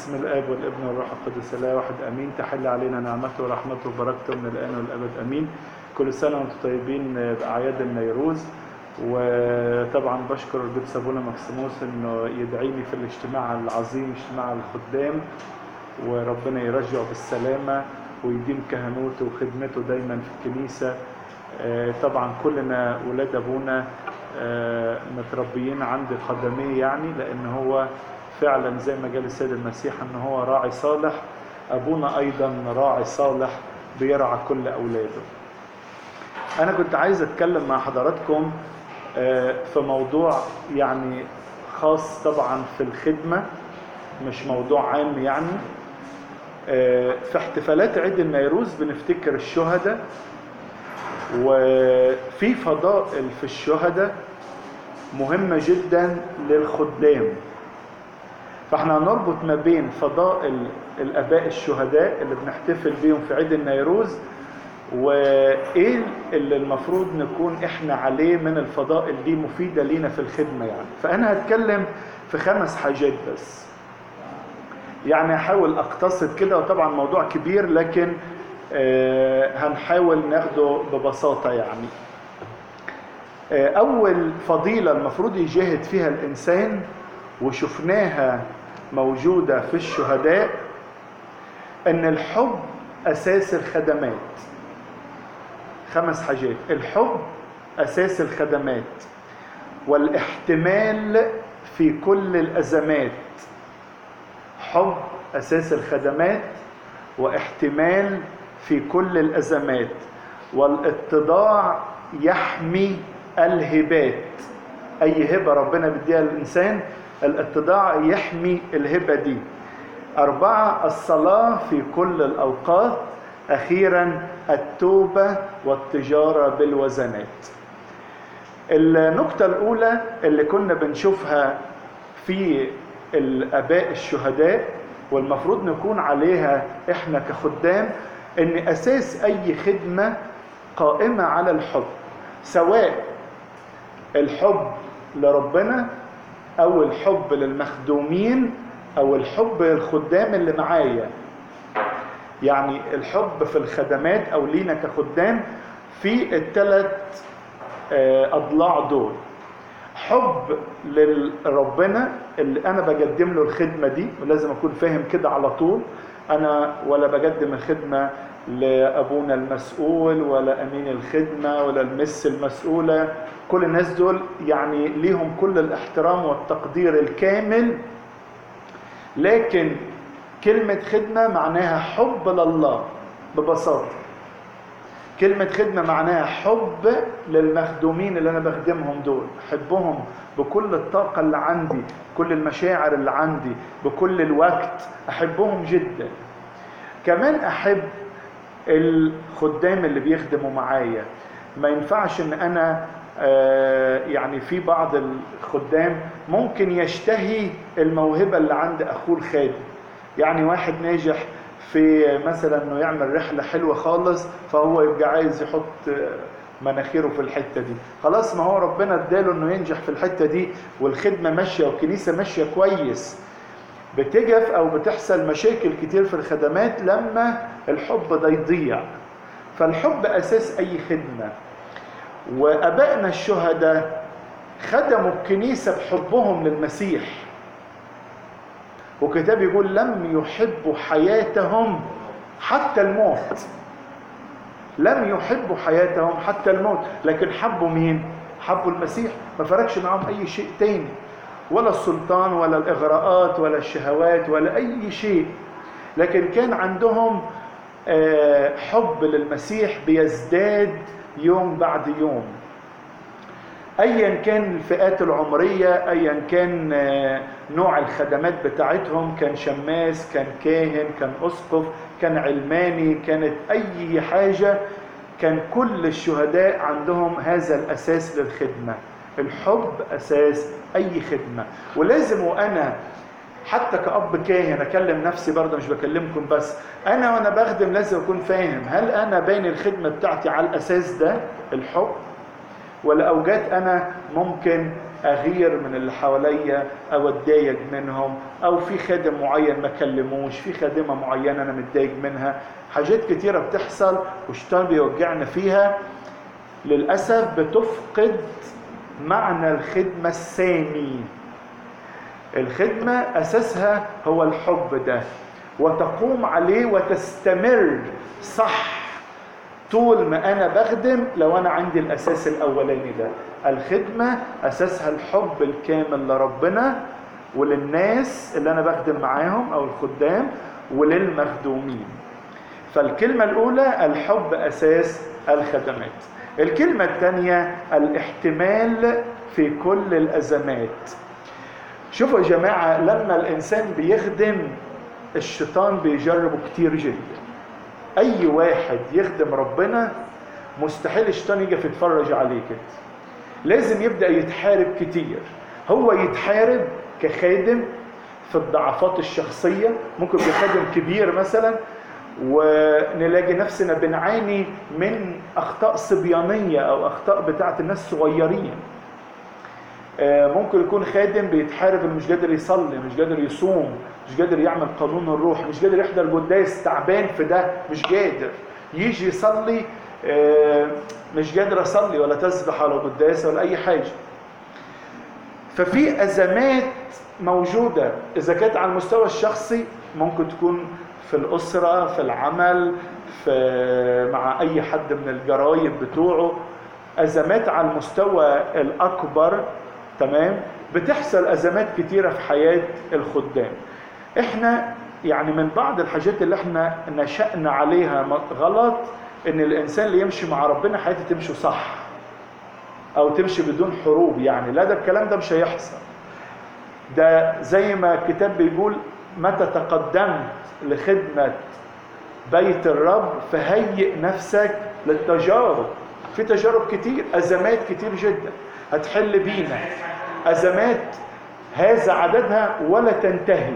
باسم الاب والابن والروح القدس لا واحد امين تحل علينا نعمته ورحمته وبركته من الان والابد امين كل سنه وانتم طيبين باعياد النيروز وطبعا بشكر القدس ابونا مكسيموس انه يدعيني في الاجتماع العظيم اجتماع الخدام وربنا يرجعه بالسلامه ويديم كهنوته وخدمته دايما في الكنيسه طبعا كلنا ولاد ابونا متربيين عند قدميه يعني لان هو فعلا زي ما قال السيد المسيح ان هو راعي صالح ابونا ايضا راعي صالح بيرعى كل اولاده انا كنت عايز اتكلم مع حضراتكم في موضوع يعني خاص طبعا في الخدمه مش موضوع عام يعني في احتفالات عيد النيروز بنفتكر الشهداء وفي فضائل في الشهداء مهمة جدا للخدام فاحنا هنربط ما بين فضائل الاباء الشهداء اللي بنحتفل بيهم في عيد النيروز وايه اللي المفروض نكون احنا عليه من الفضائل دي مفيدة لينا في الخدمة يعني فانا هتكلم في خمس حاجات بس يعني هحاول اقتصد كده وطبعا موضوع كبير لكن هنحاول ناخده ببساطة يعني أول فضيلة المفروض يجاهد فيها الإنسان وشفناها موجودة في الشهداء أن الحب أساس الخدمات خمس حاجات الحب أساس الخدمات والاحتمال في كل الأزمات حب أساس الخدمات واحتمال في كل الأزمات والاتضاع يحمي الهبات أي هبة ربنا بيديها للإنسان الاتضاع يحمي الهبة دي أربعة الصلاة في كل الأوقات أخيرا التوبة والتجارة بالوزنات النقطة الأولى اللي كنا بنشوفها في الآباء الشهداء والمفروض نكون عليها إحنا كخدام ان اساس اي خدمه قائمه على الحب سواء الحب لربنا او الحب للمخدومين او الحب للخدام اللي معايا يعني الحب في الخدمات او لينا كخدام في الثلاث اضلاع دول حب لربنا اللي انا بقدم له الخدمه دي ولازم اكون فاهم كده على طول انا ولا بقدم الخدمه لابونا المسؤول ولا امين الخدمه ولا المس المسؤوله كل الناس دول يعني ليهم كل الاحترام والتقدير الكامل لكن كلمه خدمه معناها حب لله ببساطه كلمة خدمة معناها حب للمخدومين اللي أنا بخدمهم دول أحبهم بكل الطاقة اللي عندي كل المشاعر اللي عندي بكل الوقت أحبهم جدا كمان أحب الخدام اللي بيخدموا معايا ما ينفعش ان انا يعني في بعض الخدام ممكن يشتهي الموهبة اللي عند اخوه الخادم يعني واحد ناجح في مثلا انه يعمل رحله حلوه خالص فهو يبقى عايز يحط مناخيره في الحته دي خلاص ما هو ربنا اداله انه ينجح في الحته دي والخدمه ماشيه والكنيسه ماشيه كويس بتجف او بتحصل مشاكل كتير في الخدمات لما الحب ده يضيع فالحب اساس اي خدمه وابائنا الشهداء خدموا الكنيسه بحبهم للمسيح وكتاب يقول لم يحبوا حياتهم حتى الموت لم يحبوا حياتهم حتى الموت لكن حبوا مين حبوا المسيح ما فرقش معهم اي شيء تاني ولا السلطان ولا الاغراءات ولا الشهوات ولا اي شيء لكن كان عندهم حب للمسيح بيزداد يوم بعد يوم ايا كان الفئات العمريه ايا كان نوع الخدمات بتاعتهم كان شماس كان كاهن كان اسقف كان علماني كانت اي حاجه كان كل الشهداء عندهم هذا الاساس للخدمه الحب اساس اي خدمه ولازم وانا حتى كأب كاهن اكلم نفسي برضه مش بكلمكم بس انا وانا بخدم لازم اكون فاهم هل انا باني الخدمه بتاعتي على الاساس ده الحب ولا اوجات انا ممكن اغير من اللي حواليا او اتضايق منهم او في خادم معين ما كلموش في خادمه معينه انا متضايق منها حاجات كتيره بتحصل والشيطان بيوجعنا فيها للاسف بتفقد معنى الخدمه السامي الخدمه اساسها هو الحب ده وتقوم عليه وتستمر صح طول ما انا بخدم لو انا عندي الاساس الاولاني ده الخدمه اساسها الحب الكامل لربنا وللناس اللي انا بخدم معاهم او الخدام وللمخدومين فالكلمه الاولى الحب اساس الخدمات الكلمه الثانيه الاحتمال في كل الازمات شوفوا يا جماعه لما الانسان بيخدم الشيطان بيجربه كتير جدا اي واحد يخدم ربنا مستحيل الشيطان يجي يتفرج عليه كده لازم يبدا يتحارب كتير هو يتحارب كخادم في الضعفات الشخصيه ممكن يبقى خادم كبير مثلا ونلاقي نفسنا بنعاني من اخطاء صبيانيه او اخطاء بتاعه الناس صغيرين ممكن يكون خادم بيتحارب انه مش قادر يصلي مش قادر يصوم مش قادر يعمل قانون الروح مش قادر يحضر قداس تعبان في ده مش قادر يجي يصلي مش قادر اصلي ولا تسبح ولا قداس ولا اي حاجه ففي ازمات موجوده اذا كانت على المستوى الشخصي ممكن تكون في الاسره في العمل في مع اي حد من الجرايب بتوعه ازمات على المستوى الاكبر تمام بتحصل ازمات كتيره في حياه الخدام احنا يعني من بعض الحاجات اللي احنا نشأنا عليها غلط ان الانسان اللي يمشي مع ربنا حياته تمشي صح او تمشي بدون حروب يعني لا ده الكلام ده مش هيحصل ده زي ما الكتاب بيقول متى تقدمت لخدمة بيت الرب فهيئ نفسك للتجارب في تجارب كتير ازمات كتير جدا هتحل بينا ازمات هذا عددها ولا تنتهي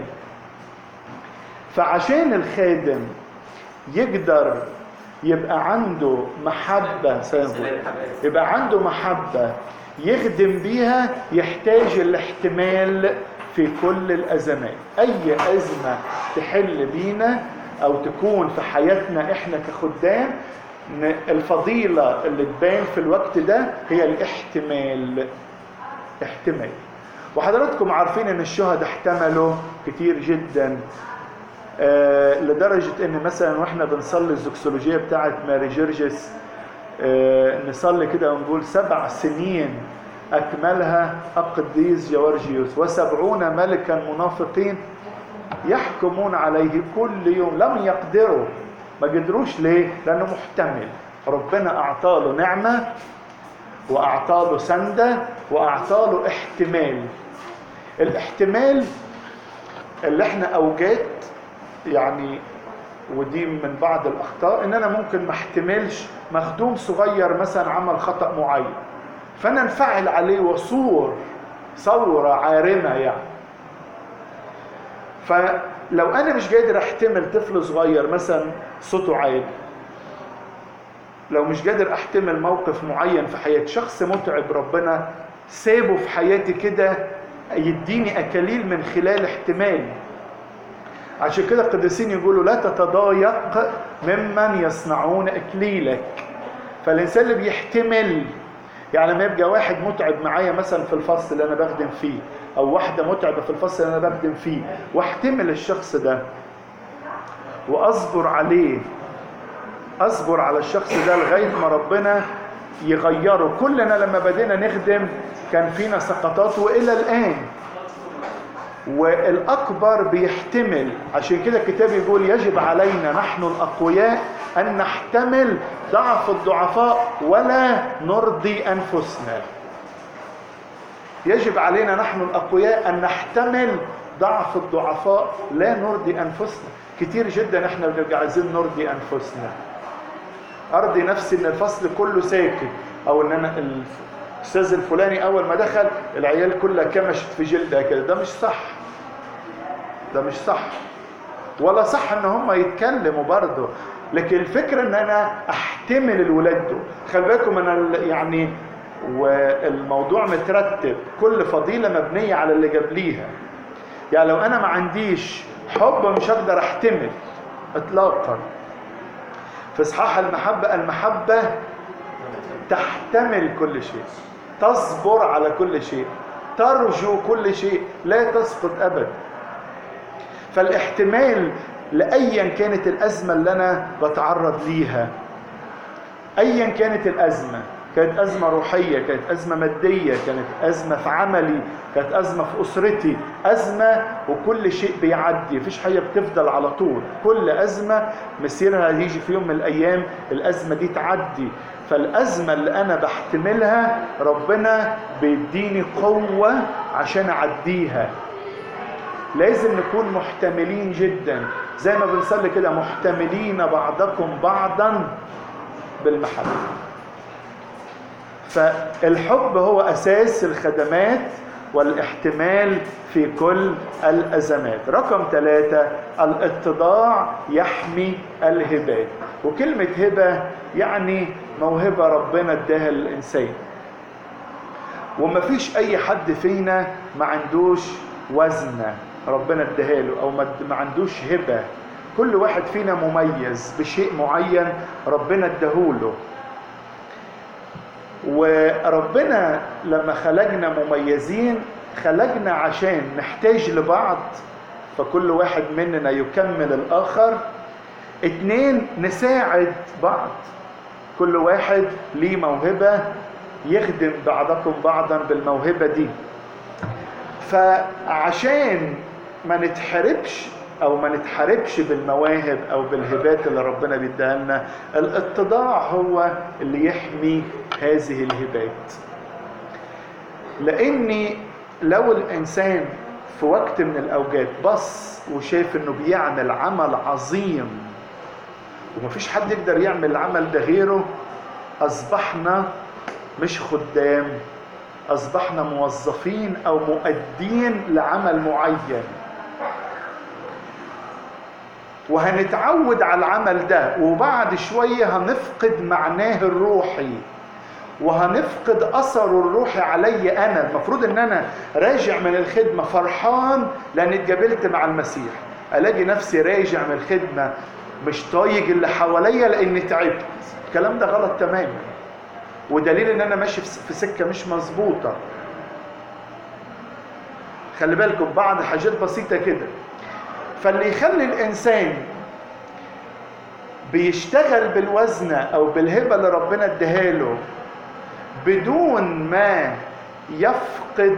فعشان الخادم يقدر يبقى عنده محبة يبقى عنده محبة يخدم بيها يحتاج الاحتمال في كل الأزمات أي أزمة تحل بينا أو تكون في حياتنا إحنا كخدام الفضيلة اللي تبان في الوقت ده هي الاحتمال احتمال وحضراتكم عارفين ان الشهداء احتملوا كتير جدا آه لدرجة ان مثلا واحنا بنصلي الزوكسولوجية بتاعت ماري جرجس آه نصلي كده ونقول سبع سنين اكملها القديس جورجيوس وسبعون ملكا منافقين يحكمون عليه كل يوم لم يقدروا ما قدروش ليه لانه محتمل ربنا اعطاله نعمة واعطاله سندة واعطاله احتمال الاحتمال اللي احنا اوجات يعني ودي من بعض الاخطاء ان انا ممكن ما احتملش مخدوم صغير مثلا عمل خطا معين فانا انفعل عليه وصور ثوره عارمه يعني فلو انا مش قادر احتمل طفل صغير مثلا صوته عالي لو مش قادر احتمل موقف معين في حياتي شخص متعب ربنا سابه في حياتي كده يديني اكاليل من خلال احتمالي عشان كده القديسين يقولوا لا تتضايق ممن يصنعون اكليلك فالانسان اللي بيحتمل يعني لما يبقى واحد متعب معايا مثلا في الفصل اللي انا بخدم فيه او واحده متعبه في الفصل اللي انا بخدم فيه واحتمل الشخص ده واصبر عليه اصبر على الشخص ده لغايه ما ربنا يغيره كلنا لما بدينا نخدم كان فينا سقطات والى الان والاكبر بيحتمل عشان كده الكتاب يقول يجب علينا نحن الاقوياء ان نحتمل ضعف الضعفاء ولا نرضي انفسنا يجب علينا نحن الاقوياء ان نحتمل ضعف الضعفاء لا نرضي انفسنا كتير جدا احنا بنبقى عايزين نرضي انفسنا ارضي نفسي ان الفصل كله ساكت او ان انا الاستاذ الفلاني اول ما دخل العيال كلها كمشت في جلدها كده ده مش صح ده مش صح ولا صح ان هم يتكلموا برضه لكن الفكره ان انا احتمل الولاد دول خلي بالكم انا يعني والموضوع مترتب كل فضيلة مبنية على اللي جابليها يعني لو أنا ما عنديش حب مش هقدر أحتمل إطلاقا في إصحاح المحبة المحبة تحتمل كل شيء تصبر على كل شيء ترجو كل شيء لا تسقط أبدا فالاحتمال لأيا كانت الأزمة اللي أنا بتعرض ليها أيا كانت الأزمة كانت أزمة روحية كانت أزمة مادية كانت أزمة في عملي كانت أزمة في أسرتي أزمة وكل شيء بيعدي مفيش حاجة بتفضل على طول كل أزمة مسيرها هيجي في يوم من الأيام الأزمة دي تعدي فالأزمة اللي أنا بحتملها ربنا بيديني قوة عشان أعديها لازم نكون محتملين جدا زي ما بنصلي كده محتملين بعضكم بعضا بالمحبة فالحب هو أساس الخدمات والاحتمال في كل الأزمات رقم ثلاثة الاتضاع يحمي الهبات وكلمة هبة يعني موهبة ربنا اداها للإنسان ومفيش أي حد فينا ما عندوش وزنة ربنا اداها له أو ما عندوش هبة كل واحد فينا مميز بشيء معين ربنا اداهوله وربنا لما خلقنا مميزين خلقنا عشان نحتاج لبعض فكل واحد مننا يكمل الآخر اتنين نساعد بعض كل واحد ليه موهبة يخدم بعضكم بعضا بالموهبة دي فعشان ما نتحربش او ما نتحاربش بالمواهب او بالهبات اللي ربنا بيديها لنا الاتضاع هو اللي يحمي هذه الهبات لاني لو الانسان في وقت من الاوقات بص وشاف انه بيعمل عمل عظيم ومفيش حد يقدر يعمل العمل ده غيره اصبحنا مش خدام اصبحنا موظفين او مؤدين لعمل معين وهنتعود على العمل ده وبعد شوية هنفقد معناه الروحي وهنفقد أثره الروحي علي أنا المفروض أن أنا راجع من الخدمة فرحان لأن اتقابلت مع المسيح ألاقي نفسي راجع من الخدمة مش طايق اللي حواليا لأني تعبت الكلام ده غلط تماما ودليل ان انا ماشي في سكه مش مظبوطه خلي بالكم بعض حاجات بسيطه كده فاللي يخلي الانسان بيشتغل بالوزنة او بالهبة اللي ربنا اداها له بدون ما يفقد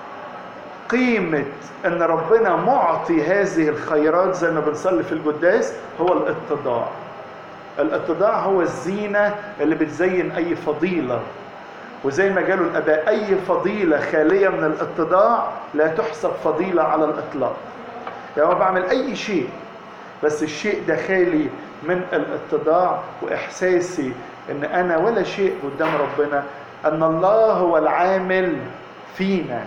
قيمة ان ربنا معطي هذه الخيرات زي ما بنصلي في القداس هو الاتضاع الاتضاع هو الزينة اللي بتزين اي فضيلة وزي ما قالوا الاباء اي فضيلة خالية من الاتضاع لا تحسب فضيلة على الاطلاق يعني أنا بعمل أي شيء بس الشيء ده خالي من الاتضاع وإحساسي إن أنا ولا شيء قدام ربنا أن الله هو العامل فينا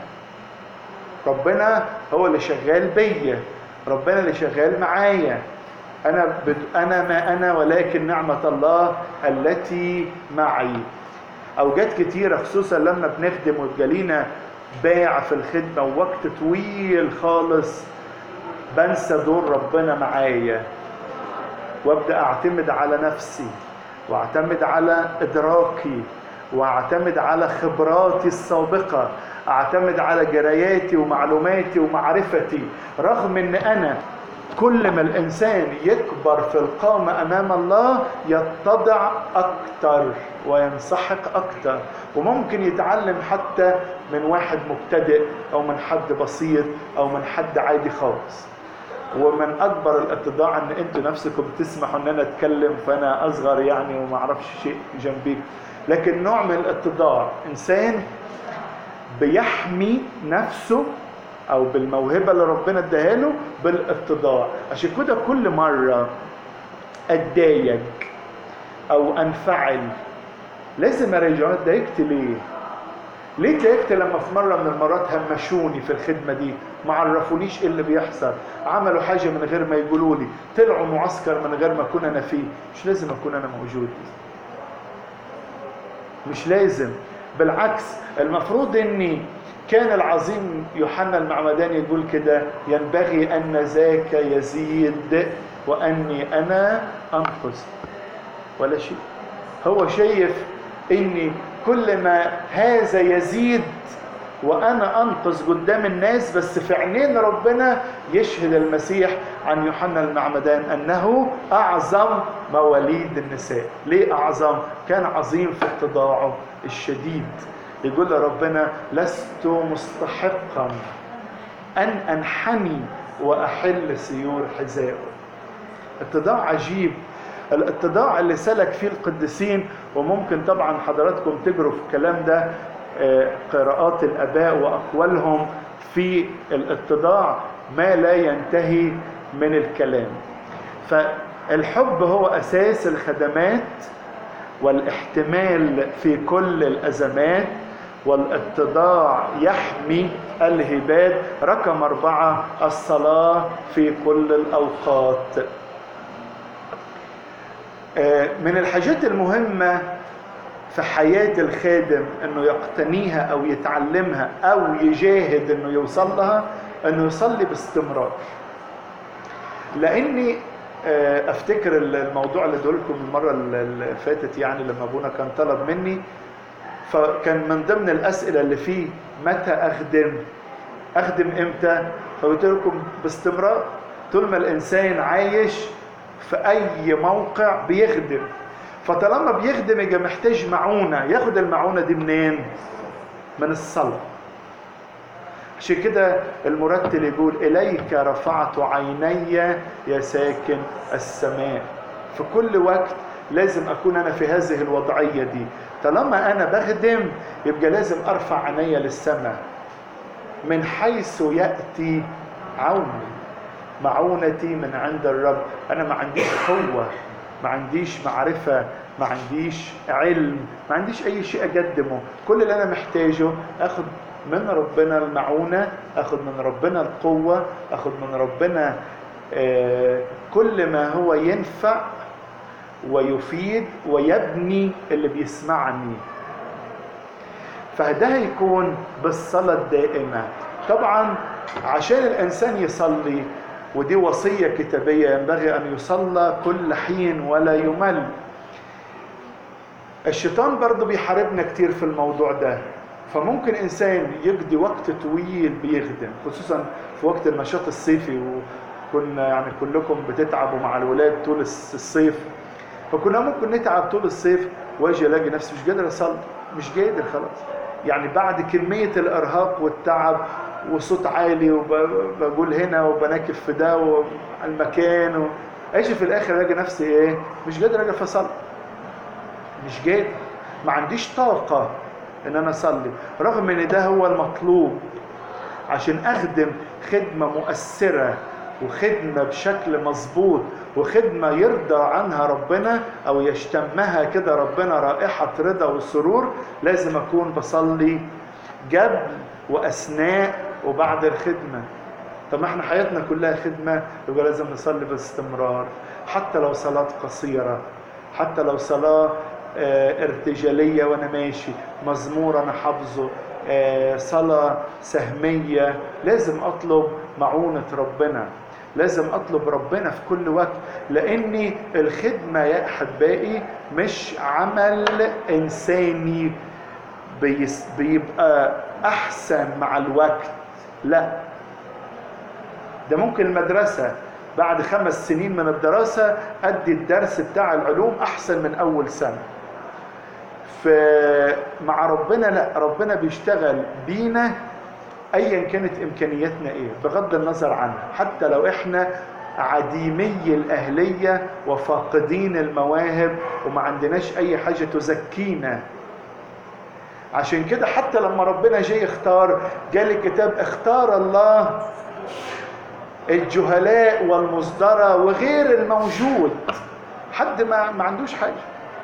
ربنا هو اللي شغال بيا ربنا اللي شغال معايا أنا بد... أنا ما أنا ولكن نعمة الله التي معي أوقات كتيرة خصوصا لما بنخدم ويبقى لينا باع في الخدمة ووقت طويل خالص بنسى دور ربنا معايا وابدا اعتمد على نفسي واعتمد على ادراكي واعتمد على خبراتي السابقه اعتمد على جراياتي ومعلوماتي ومعرفتي رغم ان انا كل ما الانسان يكبر في القامه امام الله يتضع اكتر وينسحق اكتر وممكن يتعلم حتى من واحد مبتدئ او من حد بسيط او من حد عادي خالص ومن اكبر الاتضاع ان انتوا نفسكم بتسمحوا ان انا اتكلم فانا اصغر يعني وما اعرفش شيء جنبيك لكن نوع من الاتضاع انسان بيحمي نفسه او بالموهبه اللي ربنا اداها له بالاتضاع عشان كده كل مره اتضايق او انفعل لازم اراجع اتضايقت ليه ليه اتضايقت لما في مره من المرات همشوني في الخدمه دي ما عرفونيش ايه اللي بيحصل عملوا حاجه من غير ما يقولوا لي طلعوا معسكر من غير ما اكون انا فيه مش لازم اكون انا موجود مش لازم بالعكس المفروض اني كان العظيم يوحنا المعمداني يقول كده ينبغي ان ذاك يزيد واني انا انقص ولا شيء هو شايف اني كل ما هذا يزيد وانا انقذ قدام الناس بس في عينين ربنا يشهد المسيح عن يوحنا المعمدان انه اعظم مواليد النساء ليه اعظم كان عظيم في اتضاعه الشديد يقول ربنا لست مستحقا ان انحني واحل سيور حذائه اتضاع عجيب الاتضاع اللي سلك فيه القديسين وممكن طبعا حضراتكم تجروا في الكلام ده قراءات الاباء واقوالهم في الاتضاع ما لا ينتهي من الكلام فالحب هو اساس الخدمات والاحتمال في كل الازمات والاتضاع يحمي الهبات رقم أربعة الصلاة في كل الأوقات من الحاجات المهمة في حياة الخادم انه يقتنيها او يتعلمها او يجاهد انه يوصل لها انه يصلي باستمرار لاني افتكر الموضوع اللي لكم المرة اللي فاتت يعني لما ابونا كان طلب مني فكان من ضمن الاسئلة اللي فيه متى اخدم اخدم امتى فقلت لكم باستمرار طول ما الانسان عايش في اي موقع بيخدم فطالما بيخدم يبقى محتاج معونة ياخد المعونة دي منين من الصلاة عشان كده المرتل يقول إليك رفعت عيني يا ساكن السماء في كل وقت لازم أكون أنا في هذه الوضعية دي طالما أنا بخدم يبقى لازم أرفع عيني للسماء من حيث يأتي عوني معونتي من عند الرب أنا ما عنديش قوة ما عنديش معرفة ما عنديش علم ما عنديش أي شيء أقدمه كل اللي أنا محتاجه أخذ من ربنا المعونة أخذ من ربنا القوة أخذ من ربنا آه كل ما هو ينفع ويفيد ويبني اللي بيسمعني فده هيكون بالصلاة الدائمة طبعا عشان الإنسان يصلي ودي وصية كتابية ينبغي أن يصلى كل حين ولا يمل الشيطان برضه بيحاربنا كتير في الموضوع ده فممكن إنسان يقضي وقت طويل بيخدم خصوصا في وقت النشاط الصيفي وكنا يعني كلكم بتتعبوا مع الولاد طول الصيف فكنا ممكن نتعب طول الصيف واجي الاقي نفسي مش قادر اصلي مش قادر خلاص يعني بعد كمية الإرهاق والتعب وصوت عالي وبقول هنا وبناكف في ده والمكان و... اجي في الاخر الاقي نفسي ايه مش قادر اقف اصلي مش قادر ما عنديش طاقة ان انا اصلي رغم ان ده هو المطلوب عشان اخدم خدمة مؤثرة وخدمة بشكل مظبوط وخدمة يرضى عنها ربنا او يشتمها كده ربنا رائحة رضا وسرور لازم اكون بصلي قبل واثناء وبعد الخدمة طب ما احنا حياتنا كلها خدمة يبقى لازم نصلي باستمرار حتى لو صلاة قصيرة حتى لو صلاة اه ارتجالية وانا ماشي مزمور انا حافظه اه صلاة سهمية لازم اطلب معونة ربنا لازم اطلب ربنا في كل وقت لاني الخدمة يا احبائي مش عمل انساني بيبقى احسن مع الوقت لا ده ممكن المدرسة بعد خمس سنين من الدراسة أدي الدرس بتاع العلوم أحسن من أول سنة فمع ربنا لا ربنا بيشتغل بينا أيا كانت إمكانياتنا إيه بغض النظر عنها حتى لو إحنا عديمي الأهلية وفاقدين المواهب وما عندناش أي حاجة تزكينا عشان كده حتى لما ربنا جاي يختار قال الكتاب اختار الله الجهلاء والمصدرة وغير الموجود حد ما, ما عندوش حاجة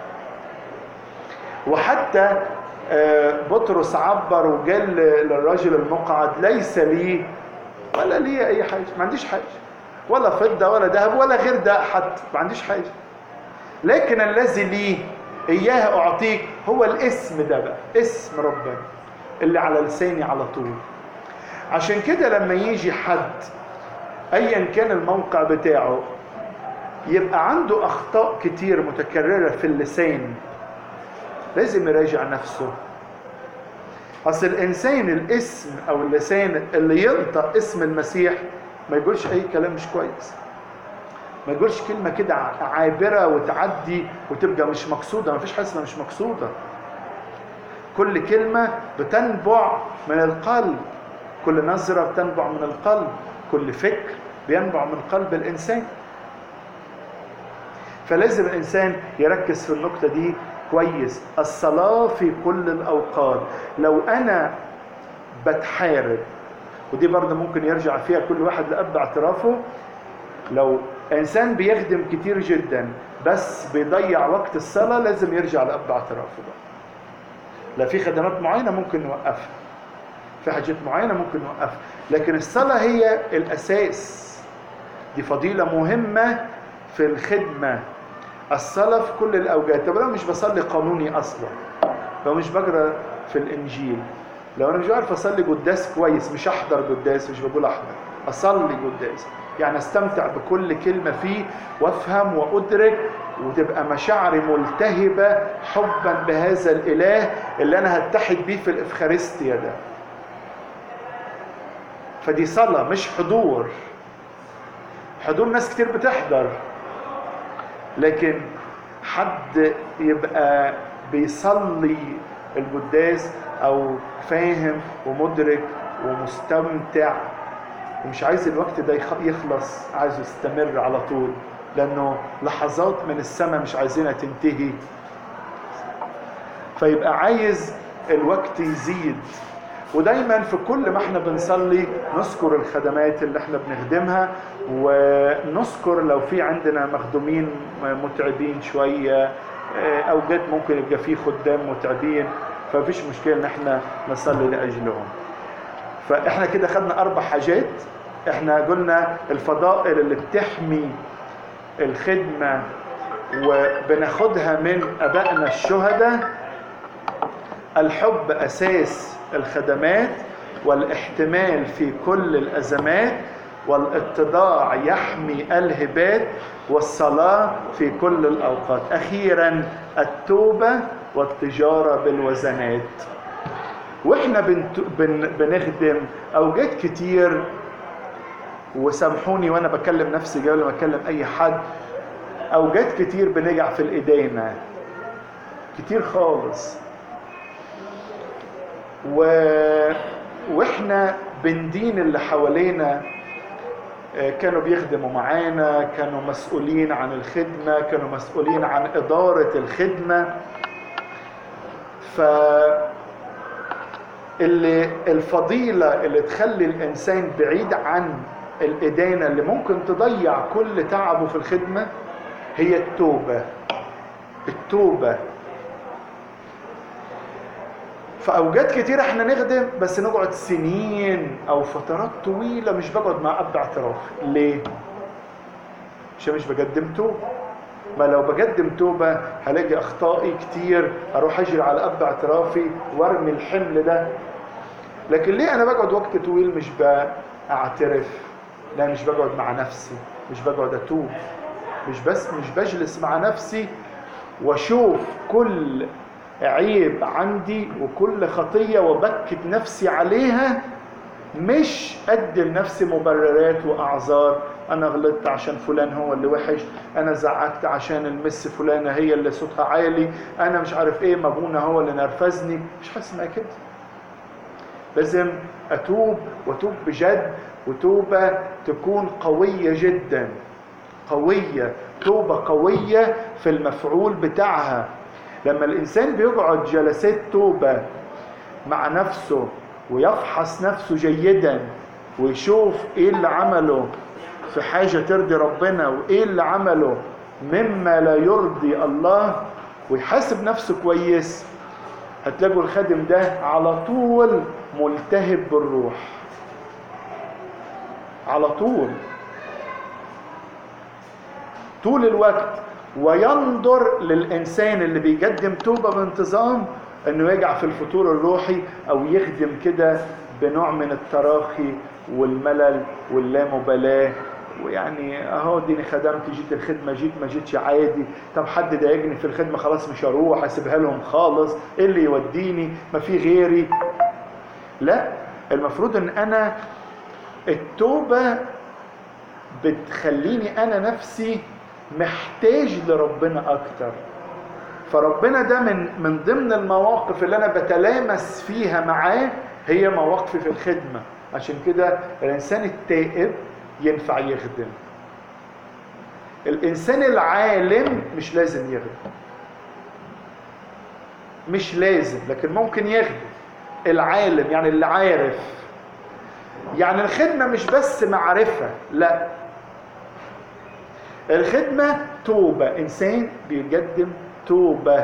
وحتى بطرس عبر وقال للرجل المقعد ليس لي ولا لي اي حاجة ما عنديش حاجة ولا فضة ولا ذهب ولا غير ده حتى ما عنديش حاجة لكن الذي لي اياه اعطيك هو الاسم ده بقى اسم ربنا اللي على لساني على طول عشان كده لما يجي حد ايا كان الموقع بتاعه يبقى عنده اخطاء كتير متكرره في اللسان لازم يراجع نفسه اصل الانسان الاسم او اللسان اللي ينطق اسم المسيح ما يقولش اي كلام مش كويس ما يقولش كلمة كده عابرة وتعدي وتبقى مش مقصودة ما فيش حاجة اسمها مش مقصودة كل كلمة بتنبع من القلب كل نظرة بتنبع من القلب كل فكر بينبع من قلب الإنسان فلازم الإنسان يركز في النقطة دي كويس الصلاة في كل الأوقات لو أنا بتحارب ودي برضه ممكن يرجع فيها كل واحد لأب اعترافه لو إنسان بيخدم كتير جدا بس بيضيع وقت الصلاة لازم يرجع لأب اعترافه بقى لا في خدمات معينة ممكن نوقفها في حاجات معينة ممكن نوقفها لكن الصلاة هي الأساس دي فضيلة مهمة في الخدمة الصلاة في كل الأوقات طب أنا مش بصلي قانوني أصلا لو مش بقرا في الإنجيل لو أنا مش عارف أصلي قداس كويس مش أحضر قداس مش بقول أحضر أصلي قداس يعني أستمتع بكل كلمة فيه وأفهم وأدرك وتبقى مشاعري ملتهبة حبا بهذا الإله اللي أنا هتحد بيه في الإفخارستيا ده فدي صلاة مش حضور حضور ناس كتير بتحضر لكن حد يبقى بيصلي القداس او فاهم ومدرك ومستمتع ومش عايز الوقت ده يخلص عايز يستمر على طول لانه لحظات من السماء مش عايزينها تنتهي فيبقى عايز الوقت يزيد ودايما في كل ما احنا بنصلي نذكر الخدمات اللي احنا بنخدمها ونذكر لو في عندنا مخدومين متعبين شوية اوقات ممكن يبقى في خدام متعبين فمفيش مشكلة ان احنا نصلي لاجلهم فاحنا كده خدنا اربع حاجات احنا قلنا الفضائل اللي بتحمي الخدمة وبناخدها من ابائنا الشهداء الحب اساس الخدمات والاحتمال في كل الازمات والاتضاع يحمي الهبات والصلاه في كل الاوقات اخيرا التوبه والتجاره بالوزنات واحنا بنت... بن... بنخدم اوقات كتير وسامحوني وانا بكلم نفسي قبل ما اكلم اي حد اوقات كتير بنقع في الايدينا كتير خالص و... واحنا بندين اللي حوالينا كانوا بيخدموا معانا كانوا مسؤولين عن الخدمة كانوا مسؤولين عن إدارة الخدمة ف اللي الفضيلة اللي تخلي الإنسان بعيد عن الإدانة اللي ممكن تضيع كل تعبه في الخدمة هي التوبة التوبة في اوقات كتير احنا نخدم بس نقعد سنين او فترات طويله مش بقعد مع اب اعتراف ليه عشان مش بقدم توبه ما لو بقدم توبه هلاقي اخطائي كتير اروح اجري على اب اعترافي وارمي الحمل ده لكن ليه انا بقعد وقت طويل مش بعترف لا مش بقعد مع نفسي مش بقعد اتوب مش بس مش بجلس مع نفسي واشوف كل عيب عندي وكل خطية وبكت نفسي عليها مش أدي لنفسي مبررات وأعذار أنا غلطت عشان فلان هو اللي وحش أنا زعقت عشان المس فلانة هي اللي صوتها عالي أنا مش عارف إيه مابونا هو اللي نرفزني مش حاسس ما كده لازم أتوب وأتوب بجد وتوبة تكون قوية جدا قوية توبة قوية في المفعول بتاعها لما الإنسان بيقعد جلسات توبة مع نفسه ويفحص نفسه جيدا ويشوف ايه اللي عمله في حاجة ترضي ربنا وايه اللي عمله مما لا يرضي الله ويحاسب نفسه كويس هتلاقوا الخادم ده على طول ملتهب بالروح على طول طول الوقت وينظر للإنسان اللي بيقدم توبة بانتظام انه يقع في الفتور الروحي او يخدم كده بنوع من التراخي والملل واللامبالاة ويعني اهو اديني خدمت جيت الخدمة جيت ما جيتش عادي طب حد ضايقني في الخدمة خلاص مش هروح اسيبها لهم خالص ايه اللي يوديني ما في غيري لا المفروض ان انا التوبة بتخليني انا نفسي محتاج لربنا اكتر فربنا ده من من ضمن المواقف اللي انا بتلامس فيها معاه هي مواقفي في الخدمه عشان كده الانسان التائب ينفع يخدم الانسان العالم مش لازم يخدم مش لازم لكن ممكن يخدم العالم يعني اللي عارف يعني الخدمه مش بس معرفه لا الخدمه توبه انسان بيقدم توبة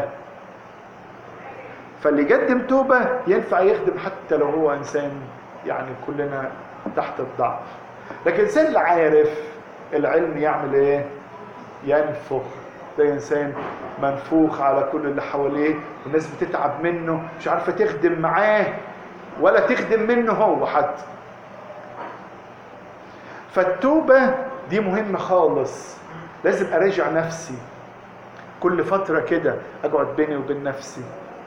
فاللي يقدم توبة ينفع يخدم حتى لو هو إنسان يعني كلنا تحت الضعف لكن الإنسان اللي عارف العلم يعمل إيه؟ ينفخ ده إنسان منفوخ على كل اللي حواليه والناس بتتعب منه مش عارفة تخدم معاه ولا تخدم منه هو حتى فالتوبة دي مهمة خالص لازم أراجع نفسي كل فترة كده أقعد بيني وبين نفسي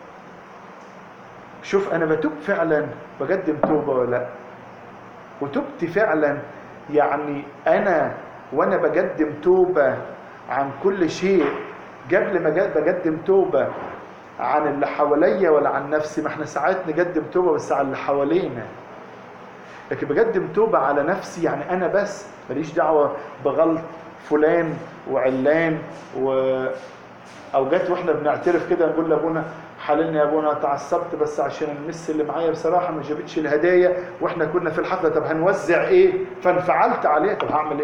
شوف أنا بتوب فعلا بقدم توبة ولا لا وتوبتي فعلا يعني أنا وأنا بقدم توبة عن كل شيء قبل ما بقدم توبة عن اللي حواليا ولا عن نفسي ما احنا ساعات نقدم توبة بس على اللي حوالينا لكن بقدم توبة على نفسي يعني أنا بس ماليش دعوة بغلط فلان وعلان و اوجات واحنا بنعترف كده نقول لابونا حللني يا ابونا تعصبت بس عشان المس اللي معايا بصراحه ما جابتش الهدايا واحنا كنا في الحفله طب هنوزع ايه فانفعلت عليه طب هعمل ايه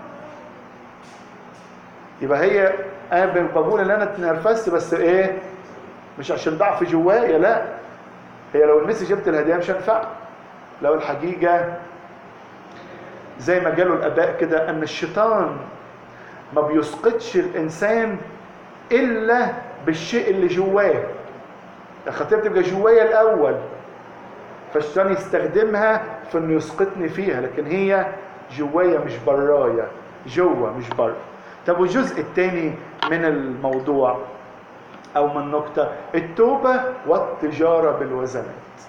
يبقى هي انا بقول ان انا اتنرفزت بس ايه مش عشان ضعف جوايا لا هي لو المس جبت الهدايا مش هنفع لو الحقيقه زي ما قالوا الاباء كده ان الشيطان ما بيسقطش الانسان الا بالشيء اللي جواه الخطيه بتبقى جوايا الاول فالشيطان يستخدمها في انه يسقطني فيها لكن هي جوايا مش برايا جوه مش بره طب والجزء الثاني من الموضوع او من نقطه التوبه والتجاره بالوزنات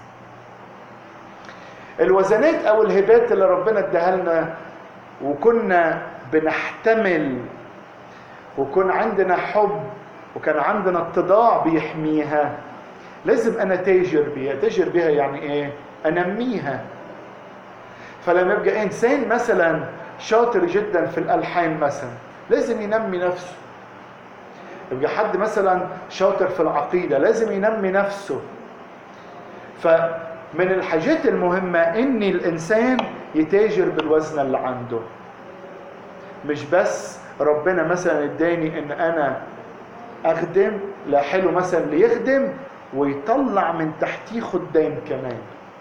الوزنات او الهبات اللي ربنا اداها لنا وكنا بنحتمل وكون عندنا حب وكان عندنا اتضاع بيحميها لازم انا تاجر بيها تاجر بيها يعني ايه انميها فلما يبقى انسان مثلا شاطر جدا في الالحان مثلا لازم ينمي نفسه يبقى حد مثلا شاطر في العقيده لازم ينمي نفسه فمن الحاجات المهمه ان الانسان يتاجر بالوزن اللي عنده مش بس ربنا مثلا اداني ان انا اخدم لا حلو مثلا اللي يخدم ويطلع من تحتيه خدام كمان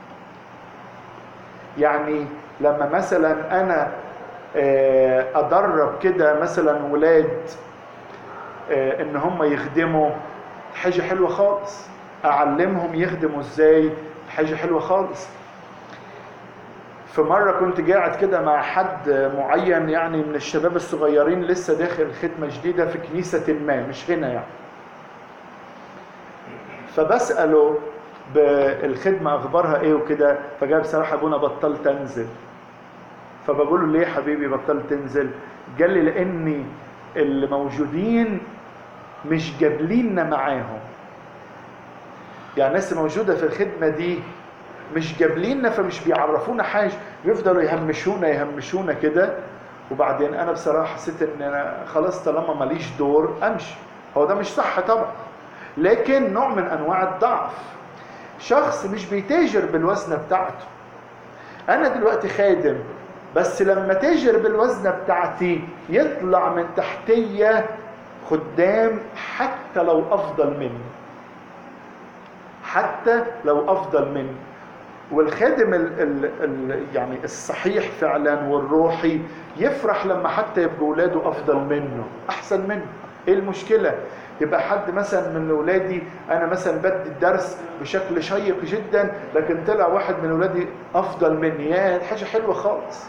يعني لما مثلا انا ادرب كده مثلا ولاد ان هم يخدموا حاجه حلوه خالص اعلمهم يخدموا ازاي حاجه حلوه خالص في مرة كنت قاعد كده مع حد معين يعني من الشباب الصغيرين لسه داخل خدمة جديدة في كنيسة ما مش هنا يعني فبسأله بالخدمة أخبارها إيه وكده فجاء بصراحة أبونا بطلت أنزل فبقول له ليه يا حبيبي بطلت تنزل قال لي لأني اللي موجودين مش جابليننا معاهم يعني الناس موجودة في الخدمة دي مش جابليننا فمش بيعرفونا حاجه بيفضلوا يهمشونا يهمشونا كده وبعدين انا بصراحه حسيت ان انا خلاص طالما ماليش دور امشي هو ده مش صح طبعا لكن نوع من انواع الضعف شخص مش بيتاجر بالوزنه بتاعته انا دلوقتي خادم بس لما تاجر بالوزنه بتاعتي يطلع من تحتيه خدام حتى لو افضل مني حتى لو افضل مني والخادم ال ال ال يعني الصحيح فعلا والروحي يفرح لما حتى يبقى اولاده افضل منه احسن منه ايه المشكله يبقى حد مثلا من اولادي انا مثلا بدي الدرس بشكل شيق جدا لكن طلع واحد من اولادي افضل مني يا دي حاجه حلوه خالص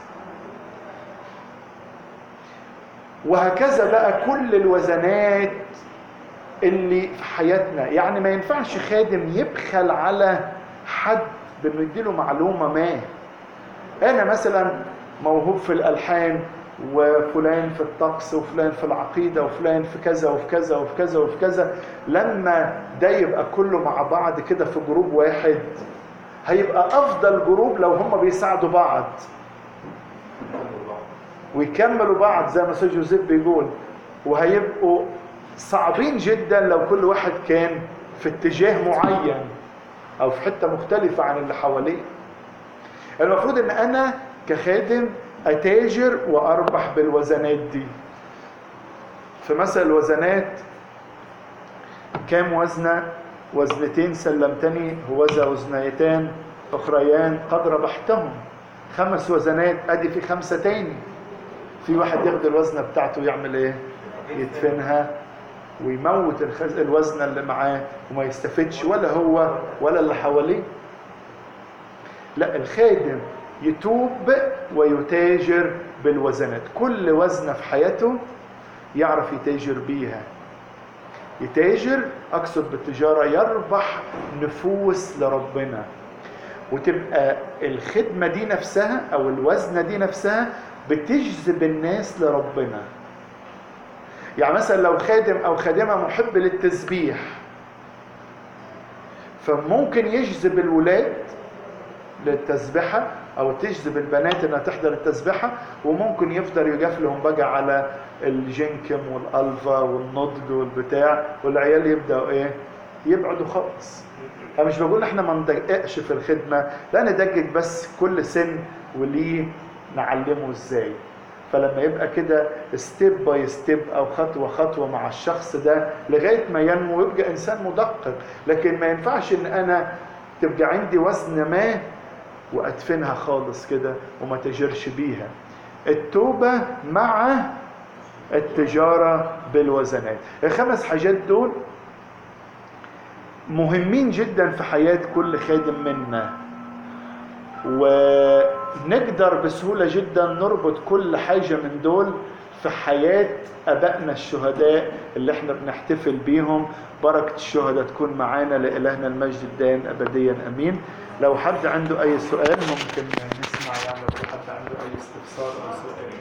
وهكذا بقى كل الوزنات اللي في حياتنا يعني ما ينفعش خادم يبخل على حد بانه يديله معلومه ما انا مثلا موهوب في الالحان وفلان في الطقس وفلان في العقيده وفلان في كذا وفي كذا وفي كذا وفي كذا لما ده يبقى كله مع بعض كده في جروب واحد هيبقى افضل جروب لو هم بيساعدوا بعض ويكملوا بعض زي ما سيد جوزيف بيقول وهيبقوا صعبين جدا لو كل واحد كان في اتجاه معين او في حته مختلفه عن اللي حواليه المفروض ان انا كخادم اتاجر واربح بالوزنات دي في مثل الوزنات كام وزنه وزنتين سلمتني هوذا وزنيتان اخريان قد ربحتهم خمس وزنات ادي في خمسه تاني في واحد ياخد الوزنه بتاعته يعمل ايه يدفنها ويموت الخز... الوزنه اللي معاه وما يستفدش ولا هو ولا اللي حواليه لا الخادم يتوب ويتاجر بالوزنات كل وزنه في حياته يعرف يتاجر بيها يتاجر اقصد بالتجاره يربح نفوس لربنا وتبقى الخدمه دي نفسها او الوزنه دي نفسها بتجذب الناس لربنا يعني مثلا لو خادم او خادمه محب للتسبيح فممكن يجذب الولاد للتسبحه او تجذب البنات انها تحضر التسبحه وممكن يفضل يجاف لهم بقى على الجنكم والالفا والنضج والبتاع والعيال يبداوا ايه يبعدوا خالص انا مش بقول احنا ما ندققش في الخدمه لا ندقق بس كل سن وليه نعلمه ازاي فلما يبقى كده ستيب باي ستيب او خطوه خطوه مع الشخص ده لغايه ما ينمو ويبقى انسان مدقق لكن ما ينفعش ان انا تبقى عندي وزن ما وادفنها خالص كده وما تجرش بيها التوبه مع التجاره بالوزنات الخمس حاجات دول مهمين جدا في حياه كل خادم منا ونقدر بسهوله جدا نربط كل حاجه من دول في حياه ابائنا الشهداء اللي احنا بنحتفل بيهم بركه الشهداء تكون معانا لالهنا المجد الدائم ابديا امين لو حد عنده اي سؤال ممكن نسمع يعني لو حد عنده اي استفسار او سؤال